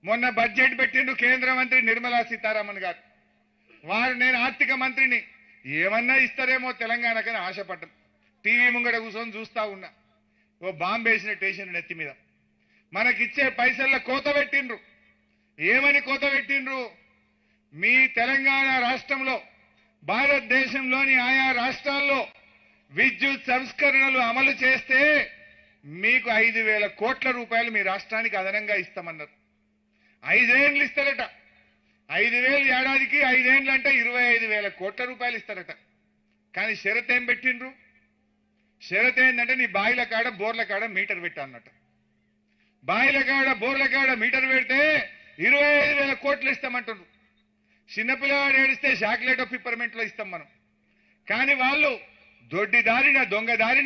మొన్న బడ్జెట్ పెట్టిండు కేంద్ర మంత్రి నిర్మలా సీతారామన్ గారు వారు నేను ఆర్థిక మంత్రిని ఏమన్నా ఇస్తారేమో తెలంగాణకని ఆశపడ్డం టీవీ ముంగడ కూర్చొని చూస్తా ఉన్నా ఓ బాంబు వేసినట్టు వేసిండు నెత్తి మీద మనకిచ్చే పైసల్లో కోత పెట్టిండ్రు ఏమని కోత పెట్టిండ్రు మీ తెలంగాణ రాష్ట్రంలో భారతదేశంలోని ఆయా రాష్ట్రాల్లో విద్యుత్ సంస్కరణలు అమలు చేస్తే మీకు ఐదు వేల కోట్ల రూపాయలు మీ రాష్ట్రానికి అదనంగా ఇస్తామన్నారు ఐదేండ్లు ఇస్తారట ఐదు వేలు ఏడాదికి ఐదేండ్లు అంటే ఇరవై ఐదు వేల కోట్ల రూపాయలు ఇస్తారట కానీ షరత్ ఏం పెట్టిండ్రు షరత్ ఏంటంటే నీ బాయిల కాడ బోర్ల కాడ మీటర్ పెట్టా అన్నట్టు బాయిల కాడ బోర్ల కాడ మీటర్ పెడితే ఇరవై ఐదు వేల కోట్లు ఇస్తామంటుండ్రు చిన్నపిల్లవాడు ఏడిస్తే చాక్లెట్ పిప్పర్మెంట్ లో ఇస్తాం మనం కానీ వాళ్ళు దొడ్డి దారిన దొంగ దారిన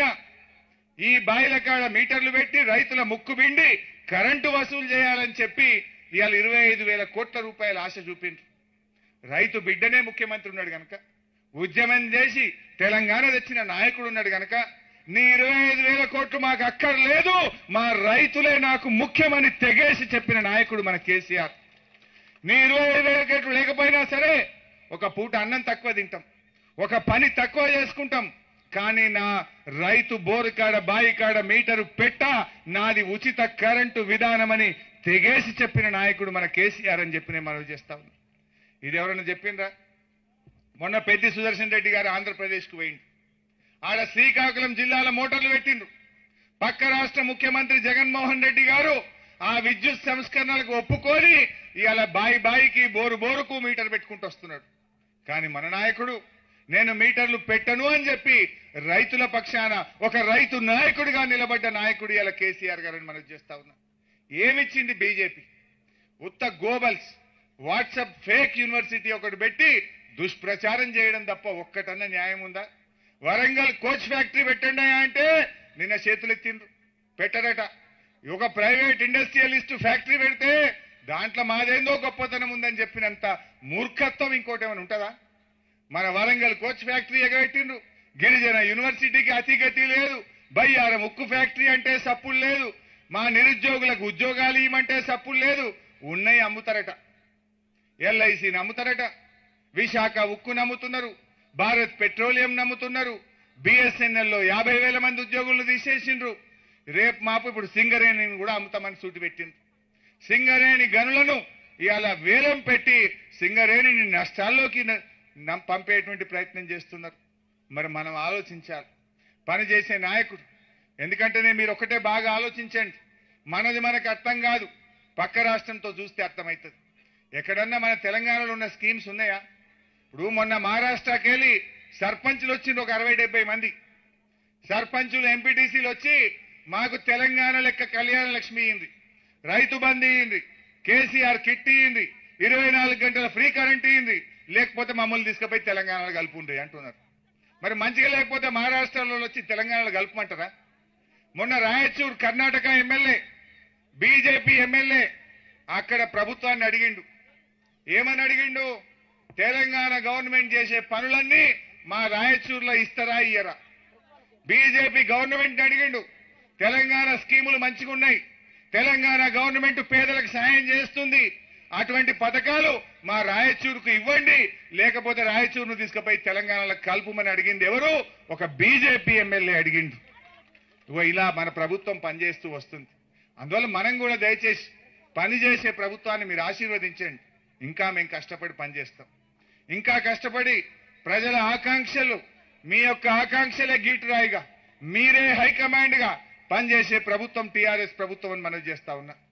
ఈ బాయిల కాడ మీటర్లు పెట్టి రైతుల ముక్కు పిండి కరెంటు వసూలు చేయాలని చెప్పి ఇవాళ ఇరవై ఐదు వేల కోట్ల రూపాయల ఆశ చూపిండ్రు రైతు బిడ్డనే ముఖ్యమంత్రి ఉన్నాడు గనక ఉద్యమం చేసి తెలంగాణ తెచ్చిన నాయకుడు ఉన్నాడు గనక నీ ఇరవై ఐదు వేల కోట్లు మాకు అక్కర్లేదు మా రైతులే నాకు ముఖ్యమని తెగేసి చెప్పిన నాయకుడు మన కేసీఆర్ నీ ఇరవై ఐదు వేల కోట్లు లేకపోయినా సరే ఒక పూట అన్నం తక్కువ తింటాం ఒక పని తక్కువ చేసుకుంటాం కానీ నా రైతు బోరు కాడ బాయి కాడ మీటరు పెట్ట నాది ఉచిత కరెంటు విధానమని తెగేసి చెప్పిన నాయకుడు మన కేసీఆర్ అని చెప్పి నేను మనవి చేస్తా ఉన్నా ఇది ఎవరన్నా చెప్పిండ్రా మొన్న పెద్ది సుదర్శన్ రెడ్డి గారు ఆంధ్రప్రదేశ్కు పోయిండు ఆడ శ్రీకాకుళం జిల్లాల మోటార్లు పెట్టిండ్రు పక్క రాష్ట్ర ముఖ్యమంత్రి జగన్మోహన్ రెడ్డి గారు ఆ విద్యుత్ సంస్కరణలకు ఒప్పుకొని ఇవాళ బాయి బాయికి బోరు బోరుకు మీటర్ పెట్టుకుంటూ వస్తున్నాడు కానీ మన నాయకుడు నేను మీటర్లు పెట్టను అని చెప్పి రైతుల పక్షాన ఒక రైతు నాయకుడిగా నిలబడ్డ నాయకుడు ఇలా కేసీఆర్ గారని మనం చేస్తా ఉన్నా ఏమిచ్చింది బీజేపీ ఉత్త గోబల్స్ వాట్సాప్ ఫేక్ యూనివర్సిటీ ఒకటి పెట్టి దుష్ప్రచారం చేయడం తప్ప ఒక్కటన్నా న్యాయం ఉందా వరంగల్ కోచ్ ఫ్యాక్టరీ పెట్టండి అంటే నిన్న చేతులెత్తిండ్రు పెట్టరట ఒక ప్రైవేట్ ఇండస్ట్రియలిస్ట్ ఫ్యాక్టరీ పెడితే దాంట్లో మాదేందో గొప్పతనం ఉందని చెప్పినంత మూర్ఖత్వం ఇంకోటి ఏమైనా ఉంటుందా మన వరంగల్ కోచ్ ఫ్యాక్టరీ ఎగబెట్టిండ్రు గిరిజన యూనివర్సిటీకి అతిగతి లేదు బయ్యారం ఉక్కు ఫ్యాక్టరీ అంటే సప్పులు లేదు మా నిరుద్యోగులకు ఉద్యోగాలు ఇవ్వమంటే సప్పులు లేదు ఉన్నాయి అమ్ముతారట ఎల్ఐసి నమ్ముతారట విశాఖ ఉక్కు నమ్ముతున్నారు భారత్ పెట్రోలియం నమ్ముతున్నారు బిఎస్ఎన్ఎల్ లో యాభై వేల మంది ఉద్యోగులను తీసేసిండ్రు రేపు మాపు ఇప్పుడు సింగరేణిని కూడా అమ్ముతామని సూటి పెట్టిండ్రు సింగరేణి గనులను ఇవాళ వేలం పెట్టి సింగరేణిని నష్టాల్లోకి న- నం- పంపేటువంటి ప్రయత్నం చేస్తున్నారు మరి మనం ఆలోచించాలి పని చేసే నాయకుడు ఎందుకంటేనే మీరు ఒకటే బాగా ఆలోచించండి మనది మనకు అర్థం కాదు పక్క రాష్ట్రంతో చూస్తే అర్థమవుతుంది ఎక్కడన్నా మన తెలంగాణలో ఉన్న స్కీమ్స్ ఉన్నాయా ఇప్పుడు మొన్న మహారాష్ట్రకి వెళ్ళి సర్పంచులు వచ్చింది ఒక అరవై డెబ్బై మంది సర్పంచులు ఎంపీటీసీలు వచ్చి మాకు తెలంగాణ లెక్క కళ్యాణ లక్ష్మి ఇయ్యింది రైతు బంధు ఇయ్యింది కేసీఆర్ కిట్ ఇయ్యింది ఇరవై నాలుగు గంటల ఫ్రీ కరెంట్ ఇయ్యింది లేకపోతే మమ్మల్ని తీసుకుపోయి తెలంగాణలో కలుపుండ్రి అంటున్నారు మరి మంచిగా లేకపోతే మహారాష్ట్రలో వచ్చి తెలంగాణలో కలుపుమంటారా మొన్న Raichur Karnataka MLA BJP MLA అక్కడ ప్రభుత్వాన్ని అడిగిండు ఏమని అడిగిండు తెలంగాణ గవర్నమెంట్ చేసే పనులన్నీ మా రాయచూర్లో ఇస్తారా ఇయ్యరా బీజేపీ గవర్నమెంట్ అడిగిండు తెలంగాణ స్కీములు మంచిగా ఉన్నాయి తెలంగాణ గవర్నమెంట్ పేదలకు సాయం చేస్తుంది అటువంటి పథకాలు మా రాయచూరుకు ఇవ్వండి లేకపోతే రాయచూరును తీసుకుపోయి తెలంగాణలో కలుపుమని అడిగింది ఎవరు ఒక బీజేపీ ఎమ్మెల్యే అడిగిండు ఇగో ఇలా మన ప్రభుత్వం పనిచేస్తూ వస్తుంది అందువల్ల మనం కూడా దయచేసి పనిచేసే ప్రభుత్వాన్ని మీరు ఆశీర్వదించండి ఇంకా మేము కష్టపడి పనిచేస్తాం ఇంకా కష్టపడి ప్రజల ఆకాంక్షలు మీ యొక్క ఆకాంక్షలే గీటురాయిగా మీరే హైకమాండ్ గా పనిచేసే ప్రభుత్వం టీఆర్ఎస్ ప్రభుత్వం అని మనం చేస్తా ఉన్నా